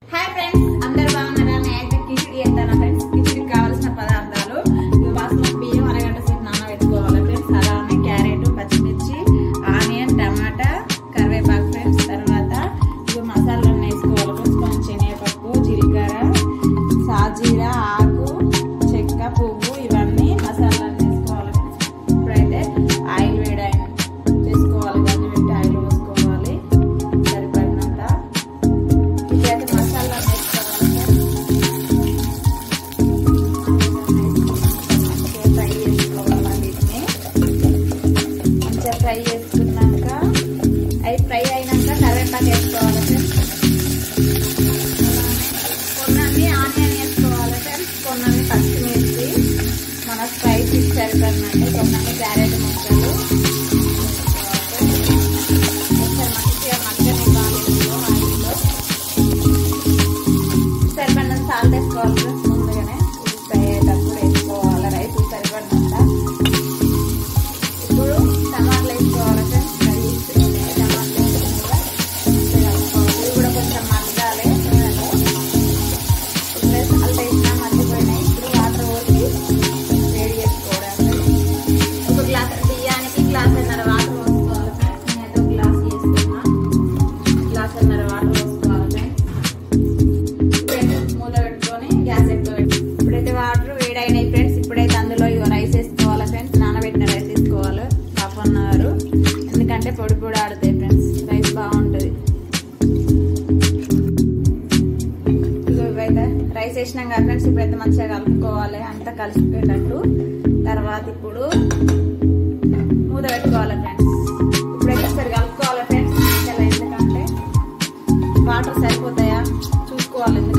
hi friends అందరు బాగున్నారా నేనైతే కిచిడి చేస్తాను ఫ్రెండ్స్ కిచిడికి కావాల్సిన పదార్థాలు ఇవి బాస్మతి బియ్యం అరగంట సేపు నానబెట్టుకోవాలి ఫ్రెండ్స్ అలానే క్యారెట్ పచ్చిమిర్చి ఆనియన్ టమాటా కరివేపాకు ఫ్రెండ్స్ తర్వాత ఇవి మసాలాలను వేసుకోవాలి ఫ్రెండ్స్ కొంచెం శనగపప్పు జీలకర్ర సాజీరా ఆకు చెక్క పువ్వు ఇవన్నీ మసాలాలను వేసుకోవాలి ఫ్రెండ్స్ ఇప్పుడైతే ఆయిల్ వేడి చేసుకోవాలి గంజి పెట్టి ఆయిల్ పోసుకోవాలి సరిపడినంత ఇప్పుడైతే మసాలా వేసుకోవాలి ఫ్రై చేసుకోవాలి వీటిని మంచిగా ఫ్రై చేసుకున్నాక అవి ఫ్రై అయినాక కరివేపాకు వేసుకోవాలి కొన్నీ ఆనియన్ వేసుకోవాలి ఫ్రెండ్స్ కొన్నీ పచ్చిమిర్చి మన స్పైసీ సరిపడినట్టు కొన్నీ క్యారెట్ ముక్కలు ఒకసారి మంచిగా మగ్గనివ్వాలి ఇందులో ఆయిల్లో సరిపడినంత సాల్ట్ వేసుకోవాలి ఫ్రెండ్స్ ముందుగానే ఇది ఫ్రై అయ్యేటప్పుడు వేసుకోవాలి రైస్ సరిపడినంత ఇప్పుడు టమాటాలు వేసుకోవాలి ఫ్రెండ్స్ ఫ్రై చేసుకుని టమాటాలు వేసుకుని కూడా మంచిగా కలుపుకోవాలి ఇవి కూడా కొంచెం మగ్గాలి నూనెలో ఇప్పుడే సాల్ట్ వేసినా మగ్గిపోయినాయి ఇప్పుడు వాటర్ పోసి వేడి చేసుకోవడం ఒక గ్లాస్ బియ్యానికి గ్లాస్ అన్నర వాటర్ పోసుకోవాలి ఫ్రెండ్స్ నేనైతే ఒక గ్లాస్ వేసుకున్నా గ్లాస్ అన్నర వాటర్ పోసుకోవాలి ఫ్రెండ్స్ మూల పెట్టుకొని గ్యాస్ ఎక్కువ పెట్టి ఇప్పుడైతే వాటర్ వేడైనాయి ఫ్రెండ్స్ ఇప్పుడైతే అందులో ఇగో రైస్ వేసుకోవాలి ఫ్రెండ్స్ నానబెట్టిన రైస్ వేసుకోవాలి హాఫ్ అన్ అవర్ ఎందుకంటే పొడి పొడి ఆడుతాయి ఫ్రెండ్స్ రైస్ బాగుంటుంది ఇగో ఇవైతే రైస్ వేసినాం కదా ఫ్రెండ్స్ ఇప్పుడైతే మంచిగా కలుపుకోవాలి అంతా కలిసిపోయేటట్టు తర్వాత ఇప్పుడు మూత పెట్టుకోవాలి ఫ్రెండ్స్ ఇప్పుడైతే ఒకసారి కలుపుకోవాలి ఫ్రెండ్స్ ఎందుకంటే వాటర్ సరిపోతాయా చూసుకోవాలి ఎందుకంటే